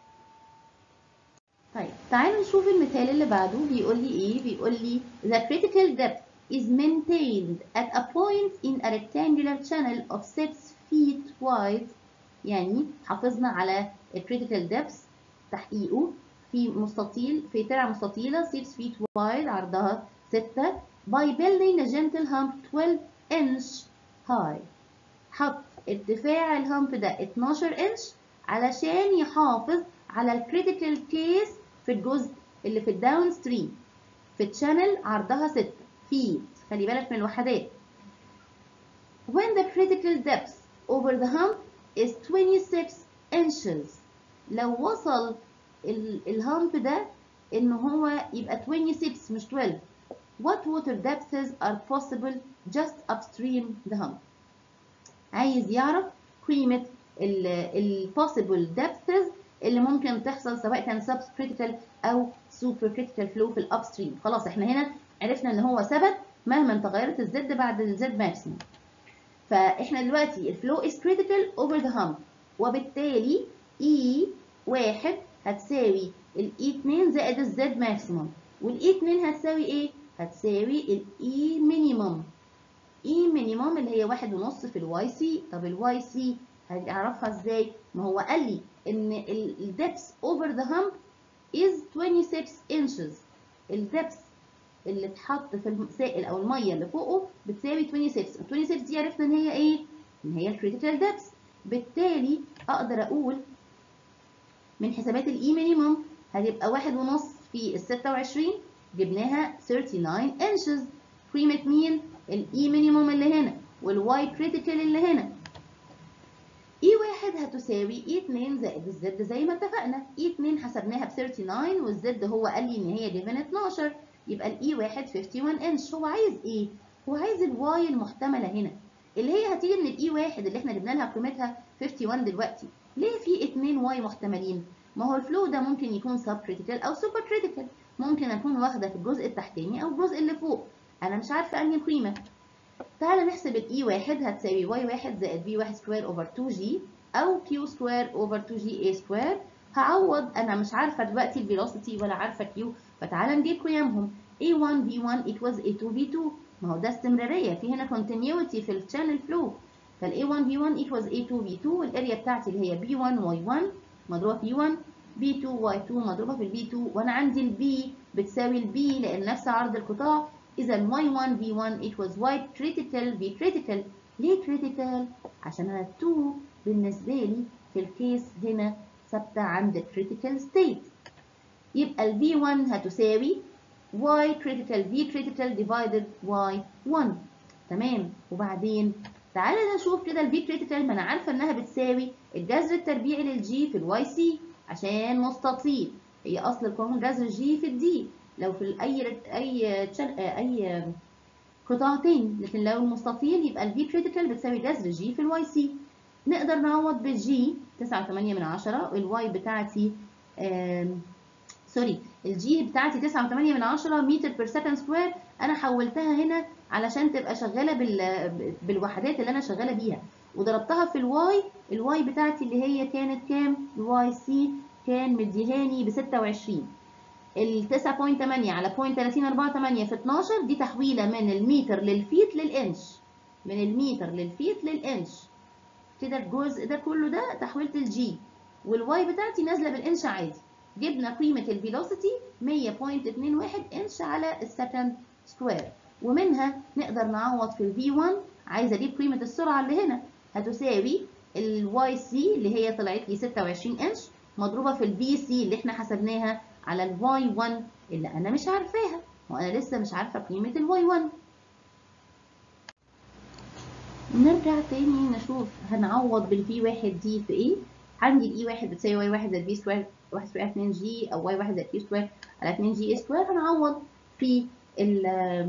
طيب تعالوا نشوف المثال اللي بعده بيقول لي ايه بيقول لي the critical depth is maintained at a point in a rectangular channel of 6 feet wide يعني حافظنا على critical depth تحقيقه في مستطيل في ترعة مستطيلة 6 feet wide عرضها 6 by building a gentle hump 12 inch high حط ارتفاع الهامب ده 12 انش علشان يحافظ على الكريتيكال كيس في الجزء اللي في الداون ستريم في الشانل عرضها 6 فيت خلي بالك من الوحدات when the critical depth over the hump is 26 inches لو وصل الهامب ده ان هو يبقى 26 مش 12 what water depths are possible just upstream the hump عايز يعرف قيمة البوسيبل depths اللي ممكن تحصل سواء كان سب كريتيكال او سوبر كريتيكال فلو في الاب ستريم خلاص احنا هنا عرفنا ان هو ثبت مهما تغيرت الزد بعد الزد ماكسيموم فاحنا دلوقتي الفلو از كريتيكال اوفر ذا hump وبالتالي اي واحد هتساوي الاي 2 زائد الزد ماكسيموم والاي 2 هتساوي ايه؟ هتساوي الاي مينيموم اي مينيموم اللي هي واحد ونص في الواي سي طب الواي سي هنعرفها ازاي؟ ما هو قال لي ان الدبس اوفر ذا hump is 26 inches الدبس اللي اتحط في السائل او الميه اللي فوقه بتساوي 26 26 دي عرفنا ان هي ايه؟ ان هي الكريتيكال دبس بالتالي اقدر اقول من حسابات الاي مينيموم هتبقى واحد ونص في ال 26 جبناها 39 inches قيمة مين؟ الاي مينيموم اللي هنا والواي كريتيكال اللي هنا اي واحد هتساوي اي 2 زائد الزد زي ما اتفقنا اي 2 حسبناها ب 39 والزد هو قال لي ان هي جيفن 12 يبقى الاي واحد 51 انش هو عايز ايه؟ هو عايز الواي المحتملة هنا اللي هي هتيجي من الاي واحد اللي احنا جبنا لها قيمتها 51 دلوقتي ليه في 2 واي محتملين؟ ما هو الفلو ده ممكن يكون سب كريتيكال او سوبر كريتيكال ممكن اكون واخده في الجزء التحتاني او الجزء اللي فوق انا مش عارفه انهي قيمه تعالى نحسب الاي واحد هتساوي واي واحد زائد بي واحد سكوير اوفر 2 جي او كيو سكوير اوفر 2 جي اي سكوير هعوض انا مش عارفه دلوقتي الفيلوسيتي ولا عارفه كيو فتعالى نجيب قيمهم a1 v1 equals a2 v2 ما هو ده استمراريه في هنا continuity في الشانل فلو فال a1 v1 equals a2 v2 والاريا بتاعتي اللي هي b1 y1 مضروبه في u1 b2 y2 مضروبه في البي 2 وانا عندي البي بتساوي البي لان نفس عرض القطاع اذا y1 v1 equals y critical v critical ليه critical عشان انا 2 بالنسبه لي في الكيس هنا ثابته عند critical state يبقى ال v1 هتساوي y critical v critical divided y1 تمام وبعدين تعالى نشوف كده ال v critical ما انا عارفه انها بتساوي الجذر التربيعي للجي في الواي سي عشان مستطيل هي اصل القانون جذر جي في الدي لو في اي اي اي قطاع تاني لكن لو المستطيل يبقى الفي كريتيكال بتساوي جذر جي في الواي سي نقدر نعوض بالجي 9.8 من 10 والواي بتاعتي سوري الجي بتاعتي 9.8 من 10 متر بير سكند سكوير انا حولتها هنا علشان تبقى شغاله بال... بالوحدات اللي انا شغاله بيها وضربتها في الواي الواي بتاعتي اللي هي كانت كام الواي سي كان مديهاني ب 26 ال 9.8 على 0.3048 في 12 دي تحويله من المتر للفيت للانش من المتر للفيت للانش كده الجزء ده كله ده تحويله الجي والواي بتاعتي نازله بالانش عادي جبنا قيمه الفيلوسيتي 100.21 انش على السكند سكوير ومنها نقدر نعوض في الفي 1 عايزه اجيب قيمه السرعه اللي هنا هتساوي الواي سي اللي هي طلعت لي 26 انش مضروبه في الفي سي اللي احنا حسبناها على الواي 1 اللي انا مش عارفاها وانا لسه مش عارفه قيمه الواي 1 نرجع تاني نشوف هنعوض بالفي واحد دي في ايه عندي الاي واحد بتساوي واي واحد زائد بي سكوير واحد سكوير 2 جي او واي واحد زائد بي سكوير على 2 جي سكوير هنعوض في ال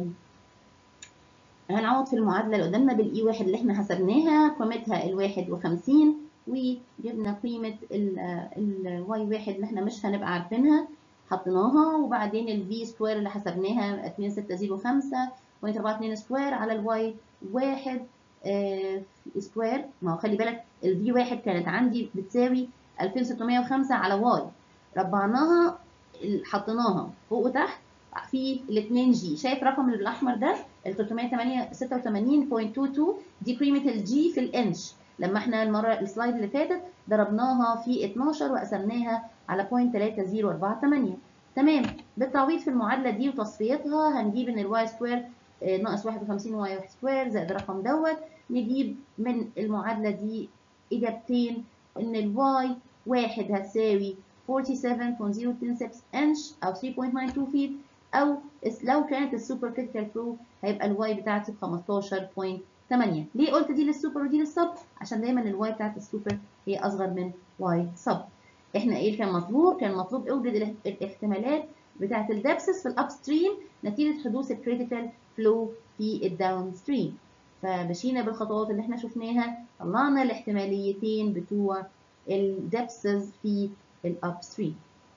هنعوض في المعادلة اللي قدامنا بالاي واحد اللي احنا حسبناها قيمتها الواحد وخمسين وجبنا قيمة الواي واحد اللي احنا مش هنبقى عارفينها حطيناها وبعدين الفي سكوير اللي حسبناها 2605 بوينت 42 سكوير على الواي واحد آه سكوير ما هو خلي بالك الفي واحد كانت عندي بتساوي 2605 على واي ربعناها حطيناها فوق وتحت في ال 2 جي شايف رقم الاحمر ده ال 386.22 دي قيمه الجي في الانش لما احنا المره السلايد اللي فاتت ضربناها في 12 وقسمناها على 0.3048 تمام بالتعويض في المعادله دي وتصفيتها هنجيب ان الواي سكوير ناقص 51 واي سكوير زائد الرقم دوت نجيب من المعادله دي اجابتين ان الواي واحد هتساوي 47.026 انش او 3.92 فيت او لو كانت السوبر كريتيكال فلو هيبقى الواي بتاعتي ب 15.8 ليه قلت دي للسوبر ودي للسب عشان دايما الواي بتاعت السوبر هي اصغر من واي سب احنا ايه كان مطلوب كان مطلوب اوجد الاحتمالات بتاعت الدبسس في الاب ستريم نتيجه حدوث الكريتيكال فلو في الداون ستريم فمشينا بالخطوات اللي احنا شفناها طلعنا الاحتماليتين بتوع الدبسز في الابستريم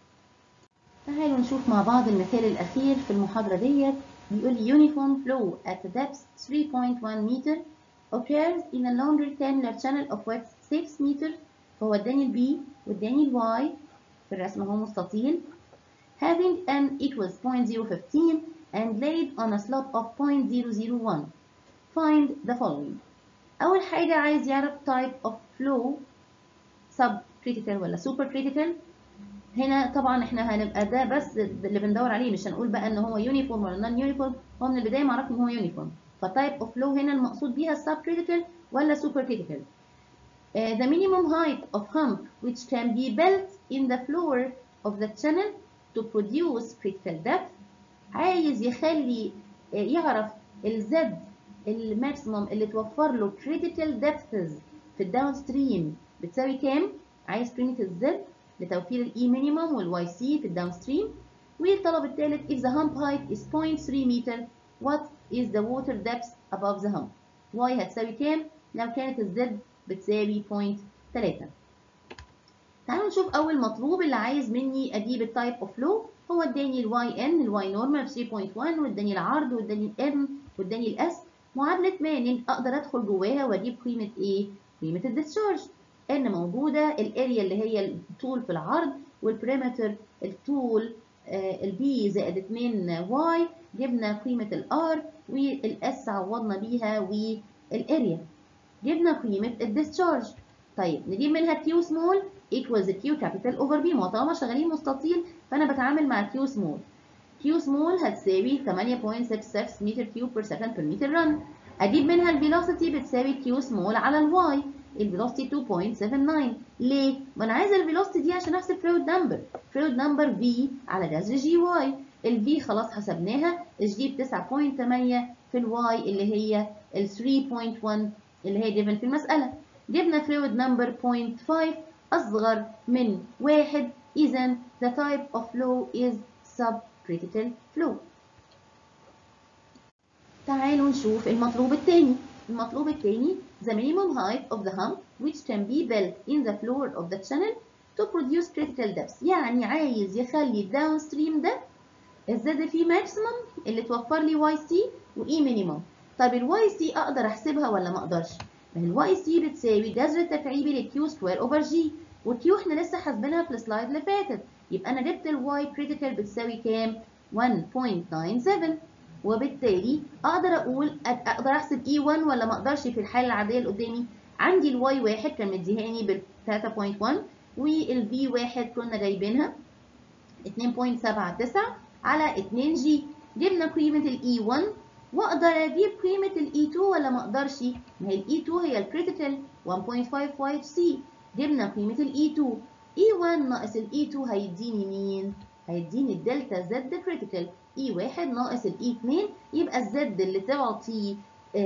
تعالوا نشوف مع بعض المثال الأخير في المحاضرة ديت بيقول uniform flow at a depth 3.1 meter occurs in a longitudinal channel of width 6 meter فهو اداني ال B واداني ال Y في الرسم هو مستطيل having n equals 0.015 and laid on a slope of 0.001 find the following أول حاجة عايز يعرف type of flow subcritical ولا supercritical هنا طبعا احنا هنبقى ده بس اللي بندور عليه مش هنقول بقى ان هو يونيفورم ولا نون يونيفورم هو من البدايه معرف ان هو يونيفورم فتايب اوف فلو هنا المقصود بيها السب كريتيكال ولا سوبر كريتيكال uh, the minimum height of hump which can be built in the floor of the channel to produce critical depth عايز يخلي uh, يعرف الزد الماكسيموم اللي توفر له critical depths في الداون ستريم بتساوي كام؟ عايز قيمة الزد لتوفير الاي مينيموم والواي سي في الداون ستريم والطلب الثالث if the hump height is 0.3 meter what is the water depth above the hump y هتساوي كام لو كانت الزد بتساوي 0.3 تعالوا نشوف اول مطلوب اللي عايز مني اجيب التايب اوف فلو هو اداني الواي ان الواي نورمال 3.1 واداني العرض واداني الام واداني الاس معادله مانج اقدر ادخل جواها واجيب قيمه ايه قيمه الديسشارج ان موجوده الاريا اللي هي الطول في العرض والبريمتر الطول البي زائد 2 واي جبنا قيمه الار والاس عوضنا بيها والاريا جبنا قيمه الديسشارج طيب نجيب منها كيو سمول ايكوالز كيو كابيتال اوفر بي ما طالما شغالين مستطيل فانا بتعامل مع كيو سمول كيو سمول هتساوي 8.66 متر كيوب بير سكند بير متر رن اجيب منها الفيلوسيتي بتساوي كيو سمول على الواي الفيلوسيتي 2.79 ليه؟ ما انا عايزه الفيلوسيتي دي عشان احسب فلويد نمبر فلويد نمبر في على جذر جي واي الفي خلاص حسبناها الجي ب 9.8 في الواي اللي هي ال 3.1 اللي هي جيفن في المساله جبنا فلويد نمبر 0.5 اصغر من واحد اذا the type of flow is subcritical flow تعالوا نشوف المطلوب الثاني المطلوب الثاني the minimum height of the hump which can be built in the floor of the channel to produce critical depth يعني عايز يخلي الداون ستريم ده الزد فيه ماكسيمم اللي توفر لي واي سي واي مينيمم طب الواي سي اقدر احسبها ولا ما اقدرش ما هي الواي سي بتساوي جذر التكعيبي للكيو سكوير اوفر جي والكيو احنا لسه حاسبينها في السلايد اللي فاتت يبقى انا جبت الواي كريتيكال بتساوي كام 1.97 وبالتالي اقدر اقول اقدر احسب اي 1 ولا ما اقدرش في الحاله العاديه اللي قدامي عندي الواي واحد كان مديهاني بال 3.1 والبي واحد كنا جايبينها 2.79 على 2 جي جبنا قيمه الاي 1 واقدر اجيب قيمه الاي 2 ولا ما اقدرش ما هي الاي 2 هي الكريتيكال 1.55 سي جبنا قيمه الاي 2 اي 1 ناقص الاي 2 هيديني مين هيديني الدلتا زد كريتيكال اي واحد ناقص الاي 2 يبقى الزد اللي تعطي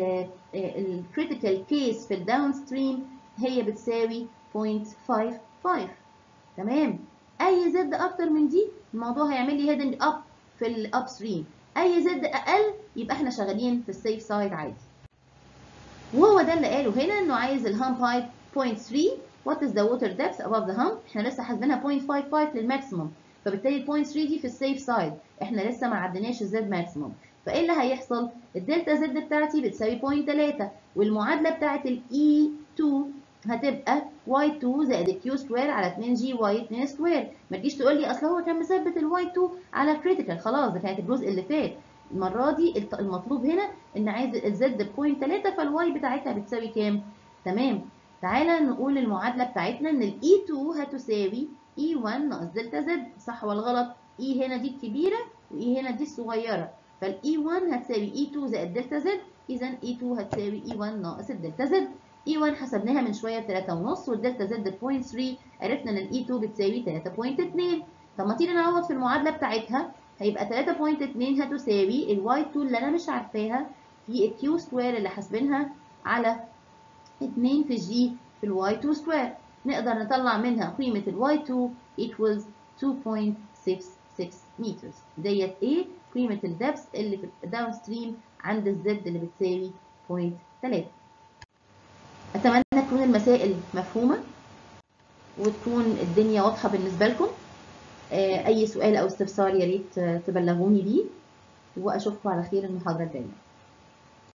الكريتيكال كيس في الداون ستريم هي بتساوي 0.55 تمام اي زد اكتر من دي الموضوع هيعمل لي هيدنج اب في الاب ستريم اي زد اقل يبقى احنا شغالين في السيف سايد عادي وهو ده اللي قاله هنا انه عايز الهامب هايت 0.3 وات از ذا ووتر ديبث above ذا هامب احنا لسه حاسبينها 0.55 للماكسيموم فبالتالي 0.3 دي في السيف سايد احنا لسه ما عديناش الزد ماكسيموم فايه اللي هيحصل الدلتا زد بتاعتي بتساوي 0.3 والمعادله بتاعت الاي 2 هتبقى y2 زائد الكيو سكوير على 2 جي واي 2 سكوير ما تجيش تقول لي اصل هو كان مثبت الواي 2 على كريتيكال خلاص ده كانت الجزء اللي فات المره دي المطلوب هنا ان عايز الزد ب 0.3 فالواي بتاعتها بتساوي كام تمام تعالى نقول المعادله بتاعتنا ان الاي 2 هتساوي اي 1 ناقص دلتا زد صح ولا غلط اي هنا دي الكبيره واي هنا دي الصغيره فالاي 1 هتساوي اي 2 زائد دلتا زد اذا اي 2 هتساوي اي 1 ناقص الدلتا زد اي 1 حسبناها من شويه ب 3.5 والدلتا زد ب 0.3 عرفنا ان الاي 2 بتساوي 3.2 طب ما تيجي نعوض في المعادله بتاعتها هيبقى 3.2 هتساوي الواي 2 اللي انا مش عارفاها في الكيو سكوير اللي حاسبينها على 2 في جي في الواي 2 سكوير نقدر نطلع منها قيمه الواي 2 equals 2.66 متر ديت ايه قيمه الدبس اللي في الداون ستريم عند الزد اللي بتساوي 3 اتمنى تكون المسائل مفهومه وتكون الدنيا واضحه بالنسبه لكم اي سؤال او استفسار يا ريت تبلغوني بيه واشوفكم على خير المحاضره الجايه